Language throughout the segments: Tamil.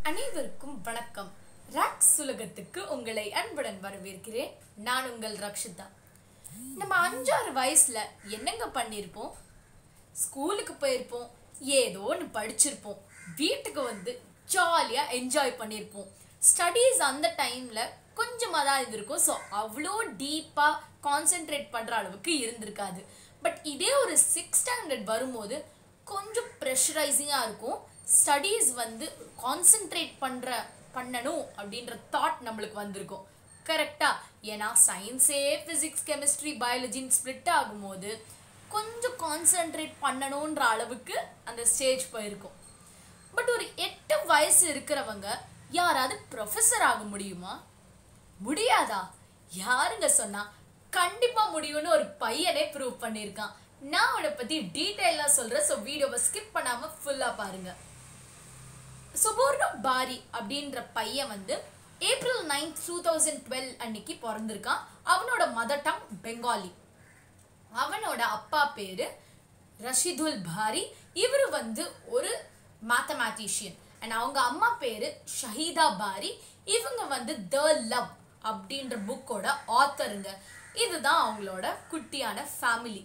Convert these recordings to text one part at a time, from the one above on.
அனைவருக்கும் வணக்கம் ராக்ஸ் உலகத்துக்கு உங்களை அன்புடன் வரவேற்கிறேன் நான் உங்கள் ரக்ஷிதா நம்ம அஞ்சாறு வயசுல என்னங்க பண்ணியிருப்போம் ஸ்கூலுக்கு போயிருப்போம் ஏதோ ஒன்று படிச்சிருப்போம் வீட்டுக்கு வந்து ஜாலியாக என்ஜாய் பண்ணியிருப்போம் ஸ்டடீஸ் அந்த டைமில் கொஞ்சமாக தான் இருந்திருக்கும் ஸோ அவ்வளோ டீப்பாக கான்சென்ட்ரேட் பண்ணுற அளவுக்கு இருந்திருக்காது பட் இதே ஒரு சிக்ஸ் ஸ்டாண்டர்ட் வரும்போது கொஞ்சம் ப்ரெஷரைசிங்காக இருக்கும் ஸ்டடீஸ் வந்து கான்சென்ட்ரேட் பண்ணுற பண்ணணும் அப்படின்ற தாட் நம்மளுக்கு வந்திருக்கும் கரெக்டா ஏன்னா சயின்ஸே ஃபிசிக்ஸ் கெமிஸ்ட்ரி பயாலஜின்னு ஸ்ப்ளிட் ஆகும்போது கொஞ்சம் கான்சென்ட்ரேட் பண்ணணுன்ற அளவுக்கு அந்த ஸ்டேஜ் போயிருக்கும் பட் ஒரு எட்டு வயசு இருக்கிறவங்க யாராவது ப்ரொஃபஸர் ஆக முடியுமா முடியாதா யாருங்க சொன்னா கண்டிப்பா முடியும்னு ஒரு பையனே ப்ரூவ் பண்ணியிருக்கான் நான் அவனை பத்தி டீட்டெயிலாக சொல்றேன் ஸோ வீடியோவை ஸ்கிப் பண்ணாம ஃபுல்லா பாருங்க சுபோர்ணோ பாரி அப்படின்ற பையன் வந்து April ninth two thousand twelve அன்னைக்கு பிறந்திருக்கான் அவனோட மதர் டங் பெங்காலி அவனோட அப்பா பேரு ரஷிதுல் பாரி இவர் வந்து ஒரு மேத்தமேட்டிஷியன் அண்ட் அவங்க அம்மா பேரு ஷஹீதா பாரி இவங்க வந்து த லவ் அப்படின்ற புக்கோட ஆத்தருங்க இதுதான் அவங்களோட குட்டியான ஃபேமிலி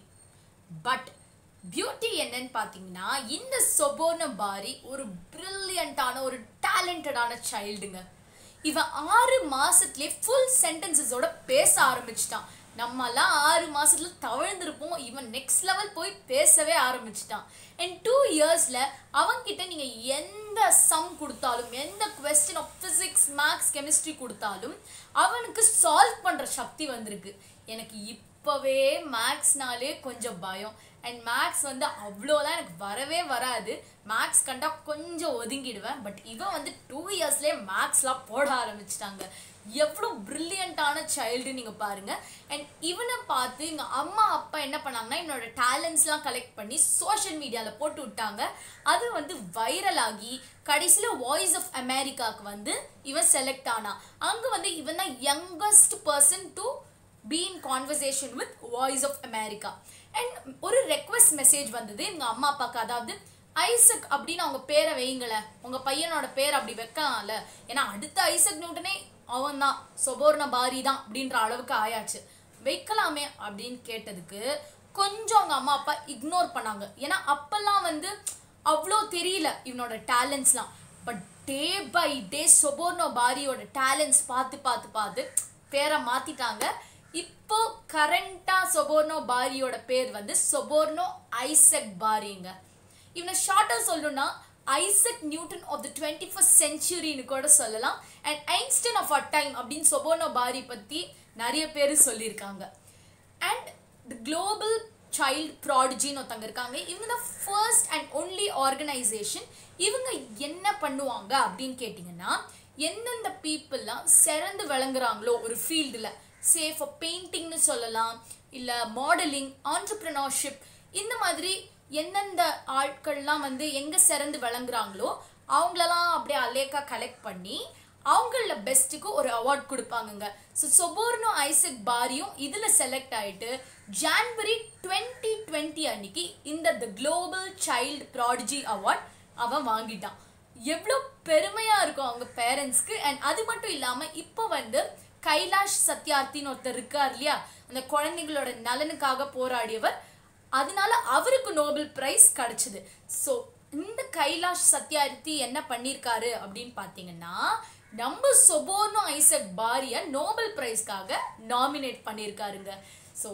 பட் பியூட்டி என்னன்னு பார்த்தீங்கன்னா இந்த சொபோன பாரி ஒரு பிரில்லியண்டான ஒரு டேலண்டடான சைல்டுங்க இவன் ஆறு மாசத்துலயே ஃபுல் சென்டென்சஸோட பேச ஆரம்பிச்சிட்டான் நம்மலாம் ஆறு மாசத்துல தவழ்ந்திருப்போம் இவன் நெக்ஸ்ட் லெவல் போய் பேசவே ஆரம்பிச்சிட்டான் அண்ட் டூ இயர்ஸ்ல அவன்கிட்ட நீங்க எந்த சம் கொடுத்தாலும் எந்த question of physics maths chemistry கொடுத்தாலும் அவனுக்கு சால்வ் பண்ற சக்தி வந்திருக்கு எனக்கு இப்பவே மேக்ஸ்னாலே கொஞ்சம் பயம் அண்ட் மேக்ஸ் வந்து அவ்வளோலாம் எனக்கு வரவே வராது மேக்ஸ் கண்டா கொஞ்சம் ஒதுங்கிடுவேன் பட் இவன் வந்து டூ இயர்ஸ்லேயே மேக்ஸ்லாம் போட ஆரம்பிச்சிட்டாங்க எவ்வளோ ப்ரில்லியண்ட்டான சைல்டு நீங்கள் பாருங்கள் அண்ட் இவனை பார்த்து எங்கள் அம்மா அப்பா என்ன பண்ணாங்கன்னா என்னோட டேலண்ட்ஸ்லாம் கலெக்ட் பண்ணி சோஷியல் மீடியாவில் போட்டு விட்டாங்க அது வந்து வைரல் ஆகி கடைசியில் வாய்ஸ் ஆஃப் அமெரிக்காவுக்கு வந்து இவன் செலக்ட் ஆனான் அங்கே வந்து இவன் தான் youngest person to be in conversation with Voice of America and ஒரு ரெக்வஸ்ட் மெசேஜ் வந்தது எங்கள் அம்மா அப்பாவுக்கு அதாவது ஐசக் அப்படின்னு அவங்க பேரை வைங்களேன் உங்கள் பையனோட பேர் அப்படி வைக்கலாம்ல ஏன்னா அடுத்த ஐசக் நியூட்டனே அவன் தான் சொபோர்ண பாரி தான் அப்படின்ற அளவுக்கு ஆயாச்சு வைக்கலாமே அப்படின்னு கேட்டதுக்கு கொஞ்சம் அவங்க அம்மா அப்பா இக்னோர் பண்ணாங்க ஏன்னா அப்பெல்லாம் வந்து அவ்வளோ தெரியல இவனோட டேலண்ட்ஸ்லாம் but day by day Subarno பாரியோட டேலண்ட்ஸ் பார்த்து பார்த்து பார்த்து பேரை மாத்திட்டாங்க இப்போ கரண்டா சொபோர்னோ பாரியோட பேர் வந்து சொபோர்னோ ஐசக் பாரிங்க இவனை ஷார்ட்டா சொல்லணும்னா Isaac Newton of the twenty first செஞ்சுரின்னு கூட சொல்லலாம் and Einstein of a time அப்படின்னு சொபோர்னோ பாரி பத்தி நிறைய பேர் சொல்லியிருக்காங்க அண்ட் தி குளோபல் சைல்ட் ப்ராடிஜின்னு ஒருத்தங்க இருக்காங்க இவங்க தான் ஃபர்ஸ்ட் அண்ட் ஒன்லி ஆர்கனைசேஷன் இவங்க என்ன பண்ணுவாங்க அப்படின்னு கேட்டிங்கன்னா எந்தெந்த பீப்புளெலாம் சிறந்து விளங்குறாங்களோ ஒரு ஃபீல்டில் சே ஃபார் பெயிண்டிங்னு சொல்லலாம் இல்லை மாடலிங் ஆண்டர்ப்ரனர்ஷிப் இந்த மாதிரி எந்தெந்த ஆட்கள்லாம் வந்து எங்கே சிறந்து விளங்குறாங்களோ அவங்களெல்லாம் அப்படியே அலேக்கா கலெக்ட் பண்ணி அவங்கள பெஸ்ட்டுக்கு ஒரு அவார்ட் கொடுப்பாங்கங்க ஸோ சொபோர்னோ ஐசக் பாரியும் இதில் செலக்ட் ஆகிட்டு ஜான்வரி டுவெண்ட்டி டுவெண்ட்டி அன்னைக்கு இந்த the global child prodigy award அவன் வாங்கிட்டான் எவ்வளோ பெருமையாக இருக்கும் அவங்க பேரண்ட்ஸ்க்கு அண்ட் அது மட்டும் இல்லாமல் இப்போ வந்து கைலாஷ் சத்யார்த்தின்னு ஒருத்தர் இருக்கார் இல்லையா அந்த குழந்தைங்களோட நலனுக்காக போராடியவர் அதனால அவருக்கு நோபல் பிரைஸ் கிடைச்சது ஸோ இந்த கைலாஷ் சத்யார்த்தி என்ன பண்ணியிருக்காரு அப்படின்னு பார்த்தீங்கன்னா நம்ம சொபோர்னோ ஐசக் பாரிய நோபல் பிரைஸ்க்காக நாமினேட் பண்ணியிருக்காருங்க ஸோ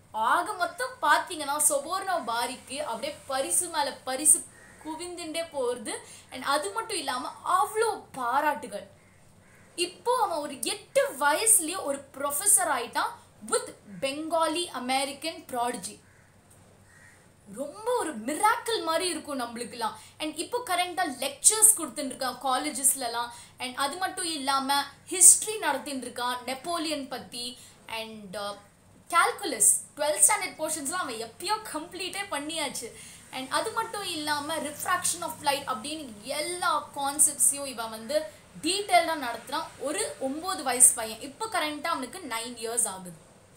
ஆக மொத்தம் பார்த்தீங்கன்னா சொபோர்னோ பாரிக்கு அப்படியே பரிசு மேலே பரிசு குவிந்துட்டே போகிறது அண்ட் அது மட்டும் இல்லாமல் அவ்வளோ பாராட்டுகள் இப்போ அவன் ஒரு எட்டு வயசுலயே ஒரு ப்ரொஃபஸர் ஆயிட்டான் வித் பெங்காலி அமெரிக்கன் ப்ராடிஜி ரொம்ப ஒரு மிராக்கிள் மாதிரி இருக்கும் நம்மளுக்குலாம் அண்ட் இப்போ கரண்டாக லெக்சர்ஸ் கொடுத்துட்டு இருக்கான் காலேஜஸ்லலாம் அண்ட் அது மட்டும் இல்லாமல் ஹிஸ்ட்ரி நடத்தின்னு இருக்கான் நெப்போலியன் பற்றி அண்ட் கால்குலஸ் டுவெல்த் ஸ்டாண்டர்ட் போர்ஷன்ஸ்லாம் அவன் எப்பயோ கம்ப்ளீட்டே பண்ணியாச்சு அண்ட் அது மட்டும் இல்லாமல் ரிஃப்ராக்ஷன் ஆஃப் லைட் அப்படின்னு எல்லா கான்செப்ட்ஸையும் இவன் வந்து டீட்டெயிலாக நடத்துகிறான் ஒரு ஒம்பது வயசு பையன் இப்போ கரண்ட்டாக அவனுக்கு நைன் இயர்ஸ் ஆகுது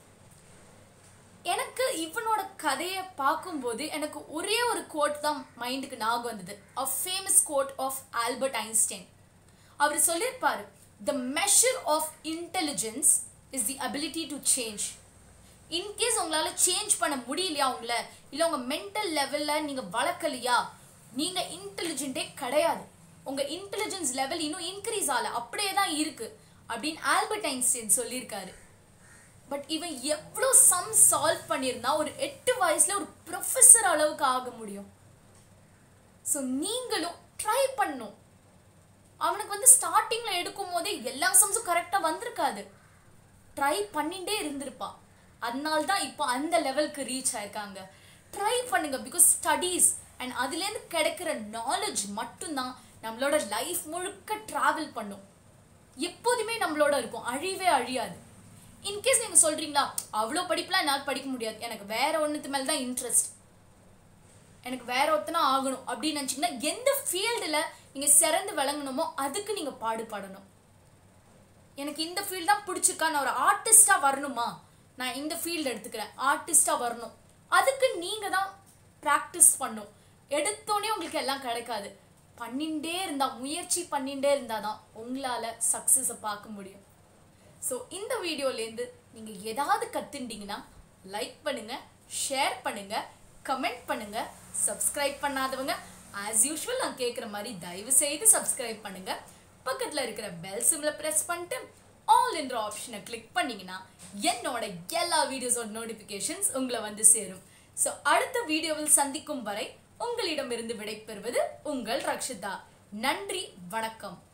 எனக்கு இவனோட கதையை பார்க்கும்போது எனக்கு ஒரே ஒரு கோட் தான் மைண்டுக்கு ஞாபகம் வந்தது a famous quote of Albert Einstein அவர் சொல்லியிருப்பாரு the measure of intelligence is the ability to change in case உங்களால் சேஞ்ச் பண்ண முடியலையா உங்களை இல்லை உங்கள் மென்டல் லெவலில் நீங்கள் வளர்க்கலையா நீங்கள் இன்டெலிஜென்ட்டே கிடையாது உங்கள் இன்டெலிஜென்ஸ் லெவல் இன்னும் இன்க்ரீஸ் ஆகல அப்படியே தான் இருக்கு அப்படின்னு ஆல்பர்ட் ஐன்ஸ்டைன் சொல்லியிருக்காரு பட் இவன் எவ்வளோ சம் சால்வ் பண்ணியிருந்தா ஒரு எட்டு வயசுல ஒரு ப்ரொஃபஸர் அளவுக்கு ஆக முடியும் ஸோ நீங்களும் ட்ரை பண்ணும் அவனுக்கு வந்து ஸ்டார்டிங்கில் எடுக்கும் போதே எல்லா சம்ஸும் கரெக்டாக வந்திருக்காது ட்ரை பண்ணிட்டே இருந்திருப்பான் அதனால தான் இப்போ அந்த லெவலுக்கு ரீச் ஆயிருக்காங்க ட்ரை பண்ணுங்க பிகாஸ் ஸ்டடீஸ் அண்ட் அதுலேருந்து கிடைக்கிற நாலேஜ் மட்டும்தான் நம்மளோட லைஃப் முழுக்க ட்ராவல் பண்ணும் எப்போதுமே நம்மளோட இருக்கும் அழிவே அழியாது இன்கேஸ் நீங்கள் சொல்கிறீங்களா அவ்வளோ படிப்புலாம் என்னால் படிக்க முடியாது எனக்கு வேற ஒன்றுத்து மேலே தான் இன்ட்ரெஸ்ட் எனக்கு வேற ஒருத்தனா ஆகணும் அப்படின்னு நினச்சிங்கன்னா எந்த ஃபீல்டில் நீங்கள் சிறந்து விளங்கணுமோ அதுக்கு நீங்கள் பாடுபடணும் எனக்கு இந்த ஃபீல்டு தான் பிடிச்சிருக்கா நான் ஒரு ஆர்டிஸ்டாக வரணுமா நான் இந்த ஃபீல்டு எடுத்துக்கிறேன் ஆர்டிஸ்டாக வரணும் அதுக்கு நீங்கள் தான் ப்ராக்டிஸ் பண்ணும் எடுத்தோடனே உங்களுக்கு எல்லாம் கிடைக்காது பண்ணிகிட்டே இருந்தால் முயற்சி பண்ணிகிட்டே இருந்தால் தான் உங்களால் சக்ஸஸை பார்க்க முடியும் ஸோ இந்த வீடியோலேருந்து நீங்கள் ஏதாவது கற்றுண்டிங்கன்னா லைக் பண்ணுங்கள் ஷேர் பண்ணுங்கள் கமெண்ட் பண்ணுங்கள் சப்ஸ்கிரைப் பண்ணாதவங்க ஆஸ் யூஷுவல் நான் கேட்குற மாதிரி தயவு செய்து சப்ஸ்கிரைப் பண்ணுங்கள் பக்கத்தில் இருக்கிற பெல் சிம்ல ப்ரெஸ் பண்ணிட்டு ஆல் என்ற ஆப்ஷனை கிளிக் பண்ணீங்கன்னா என்னோட எல்லா வீடியோஸோட நோட்டிஃபிகேஷன்ஸ் உங்களை வந்து சேரும் ஸோ அடுத்த வீடியோவில் சந்திக்கும் வரை உங்களிடமிருந்து விடைபெறுவது உங்கள் ரக்ஷிதா நன்றி வணக்கம்